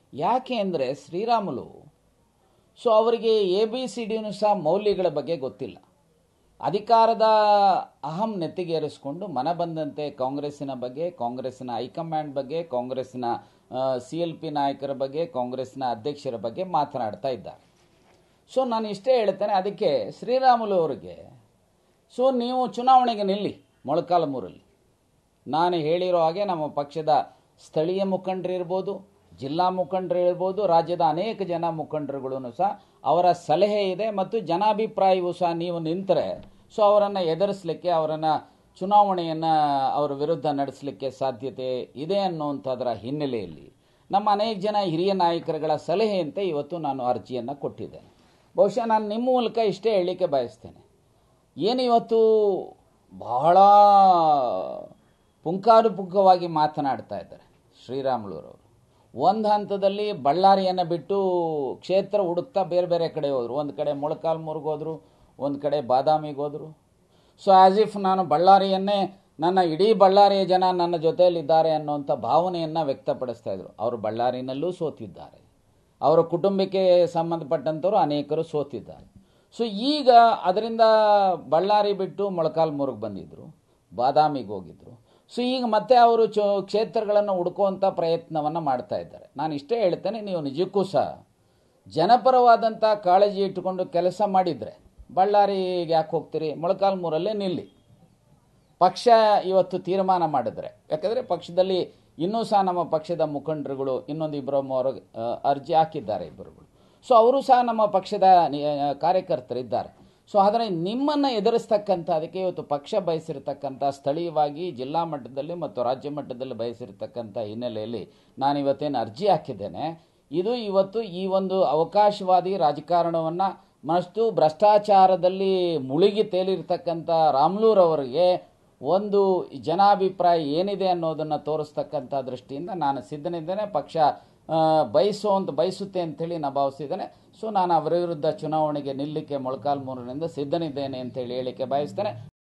ಯಾಕೆ ಅಂದರೆ ಶ್ರೀರಾಮುಲು ಸೊ ಅವರಿಗೆ ಎ ಬಿ ಸಿ ಡಿನೂ ಸಹ ಮೌಲ್ಯಗಳ ಬಗ್ಗೆ ಗೊತ್ತಿಲ್ಲ ಅಧಿಕಾರದ ಅಹಂ ನೆತ್ತಿಗೇರಿಸಿಕೊಂಡು ಮನ ಬಂದಂತೆ ಕಾಂಗ್ರೆಸ್ಸಿನ ಬಗ್ಗೆ ಕಾಂಗ್ರೆಸ್ಸಿನ ಹೈಕಮಾಂಡ್ ಬಗ್ಗೆ ಕಾಂಗ್ರೆಸ್ಸಿನ ಸಿ ಎಲ್ ಪಿ ನಾಯಕರ ಬಗ್ಗೆ ಕಾಂಗ್ರೆಸ್ನ ಅಧ್ಯಕ್ಷರ ಬಗ್ಗೆ ಮಾತನಾಡ್ತಾ ಇದ್ದಾರೆ ಸೊ ನಾನು ಇಷ್ಟೇ ಹೇಳ್ತೇನೆ ಅದಕ್ಕೆ ಶ್ರೀರಾಮುಲು ಅವರಿಗೆ ಸೊ ನೀವು ಚುನಾವಣೆಗೆ ನಿಲ್ಲಿ ಮೊಳಕಾಲ್ಮೂರಲ್ಲಿ ನಾನು ಹೇಳಿರೋ ಹಾಗೆ ನಮ್ಮ ಪಕ್ಷದ ಸ್ಥಳೀಯ ಮುಖಂಡರು ಇರ್ಬೋದು ಜಿಲ್ಲಾ ಮುಖಂಡರು ಇರ್ಬೋದು ರಾಜ್ಯದ ಅನೇಕ ಜನ ಮುಖಂಡರುಗಳು ಸಹ ಅವರ ಸಲಹೆ ಇದೆ ಮತ್ತು ಜನಾಭಿಪ್ರಾಯವೂ ಸಹ ನೀವು ನಿಂತರೆ ಸೊ ಅವರನ್ನು ಎದುರಿಸಲಿಕ್ಕೆ ಅವರನ್ನು ಚುನಾವಣೆಯನ್ನು ಅವರ ವಿರುದ್ಧ ನಡೆಸಲಿಕ್ಕೆ ಸಾಧ್ಯತೆ ಇದೆ ಅನ್ನುವಂಥದ್ರ ಹಿನ್ನೆಲೆಯಲ್ಲಿ ನಮ್ಮ ಅನೇಕ ಜನ ಹಿರಿಯ ನಾಯಕರುಗಳ ಸಲಹೆಯಂತೆ ಇವತ್ತು ನಾನು ಅರ್ಜಿಯನ್ನು ಕೊಟ್ಟಿದ್ದೇನೆ ಬಹುಶಃ ನಾನು ನಿಮ್ಮ ಮೂಲಕ ಇಷ್ಟೇ ಹೇಳಲಿಕ್ಕೆ ಬಯಸ್ತೇನೆ ಏನು ಇವತ್ತು ಬಹಳ ಪುಂಕಾನುಪುಂಖವಾಗಿ ಮಾತನಾಡ್ತಾ ಇದ್ದಾರೆ ಶ್ರೀರಾಮುಲುರವರು ಒಂದು ಹಂತದಲ್ಲಿ ಬಳ್ಳಾರಿಯನ್ನು ಬಿಟ್ಟು ಕ್ಷೇತ್ರ ಹುಡುಕ್ತಾ ಬೇರೆ ಬೇರೆ ಕಡೆ ಹೋದರು ಒಂದು ಕಡೆ ಮೊಳಕಾಲ್ಮೂರ್ಗೆ ಹೋದರು ಒಂದು ಕಡೆ ಬಾದಾಮಿಗೆ ಹೋದರು ಸೊ ಆ್ಯಸ್ ಇಫ್ ನಾನು ಬಳ್ಳಾರಿಯನ್ನೇ ನನ್ನ ಇಡೀ ಬಳ್ಳಾರಿಯ ಜನ ನನ್ನ ಜೊತೆಯಲ್ಲಿದ್ದಾರೆ ಅನ್ನುವಂಥ ಭಾವನೆಯನ್ನು ವ್ಯಕ್ತಪಡಿಸ್ತಾ ಇದ್ರು ಅವರು ಬಳ್ಳಾರಿನಲ್ಲೂ ಸೋತಿದ್ದಾರೆ ಅವರ ಕುಟುಂಬಕ್ಕೆ ಸಂಬಂಧಪಟ್ಟಂಥವ್ರು ಅನೇಕರು ಸೋತಿದ್ದಾರೆ ಸೊ ಈಗ ಅದರಿಂದ ಬಳ್ಳಾರಿ ಬಿಟ್ಟು ಮೊಳಕಾಲ್ಮೂರಿಗೆ ಬಂದಿದ್ದರು ಬಾದಾಮಿಗೆ ಹೋಗಿದ್ರು ಸೊ ಈಗ ಮತ್ತೆ ಅವರು ಚೋ ಕ್ಷೇತ್ರಗಳನ್ನು ಹುಡುಕುವಂಥ ಪ್ರಯತ್ನವನ್ನು ಮಾಡ್ತಾ ಇದ್ದಾರೆ ನಾನು ಇಷ್ಟೇ ಹೇಳ್ತೇನೆ ನೀವು ನಿಜಕ್ಕೂ ಸಹ ಜನಪರವಾದಂಥ ಕಾಳಜಿ ಇಟ್ಟುಕೊಂಡು ಕೆಲಸ ಮಾಡಿದರೆ ಬಳ್ಳಾರಿಗೆ ಯಾಕೆ ಹೋಗ್ತೀರಿ ಮೊಳಕಾಲ್ಮೂರಲ್ಲೇ ನಿಲ್ಲಿ ಪಕ್ಷ ಇವತ್ತು ತೀರ್ಮಾನ ಮಾಡಿದ್ರೆ ಯಾಕಂದರೆ ಪಕ್ಷದಲ್ಲಿ ಇನ್ನೂ ಸಹ ನಮ್ಮ ಪಕ್ಷದ ಮುಖಂಡರುಗಳು ಇನ್ನೊಂದು ಇಬ್ಬರು ಮೂವರು ಆ, ಅರ್ಜಿ ಹಾಕಿದ್ದಾರೆ ಇಬ್ಬರುಗಳು ಸೊ ಅವರು ಸಹ ನಮ್ಮ ಪಕ್ಷದ ನಿ- ಕಾರ್ಯಕರ್ತರಿದ್ದಾರೆ ಸೊ ಆದರೆ ನಿಮ್ಮನ್ನು ಎದುರಿಸ್ತಕ್ಕಂಥ ಅದಕ್ಕೆ ಇವತ್ತು ಪಕ್ಷ ಬಯಸಿರ್ತಕ್ಕಂಥ ಸ್ಥಳೀಯವಾಗಿ ಜಿಲ್ಲಾ ಮಟ್ಟದಲ್ಲಿ ಮತ್ತು ರಾಜ್ಯ ಮಟ್ಟದಲ್ಲಿ ಬಯಸಿರ್ತಕ್ಕಂಥ ಹಿನ್ನೆಲೆಯಲ್ಲಿ ನಾನು ಇವತ್ತೇನು ಅರ್ಜಿ ಹಾಕಿದ್ದೇನೆ ಇದು ಇವತ್ತು ಈ ಒಂದು ಅವಕಾಶವಾದಿ ರಾಜಕಾರಣವನ್ನು ಮತ್ತು ಭ್ರಷ್ಟಾಚಾರದಲ್ಲಿ ಮುಳುಗಿ ತೇಲಿರ್ತಕ್ಕಂಥ ರಾಮ್ಲೂರವರಿಗೆ ಒಂದು ಜನಾಭಿಪ್ರಾಯ ಏನಿದೆ ಅನ್ನೋದನ್ನು ತೋರಿಸ್ತಕ್ಕಂಥ ದೃಷ್ಟಿಯಿಂದ ನಾನು ಸಿದ್ಧನಿದ್ದೇನೆ ಪಕ್ಷ ಆ, ಬಯಸುವಂತ ಬಯಸುತ್ತೆ ಅಂತೇಳಿ ನಾನು ಭಾವಿಸಿದ್ದೇನೆ ಸೊ ನಾನು ಅವರ ವಿರುದ್ಧ ಚುನಾವಣೆಗೆ ನಿಲ್ಲಕ್ಕೆ ಮೊಳಕಾಲ್ಮೂರಿನಿಂದ ಸಿದ್ಧನಿದ್ದೇನೆ ಅಂತೇಳಿ ಹೇಳಿಕೆ ಬಯಸ್ತೇನೆ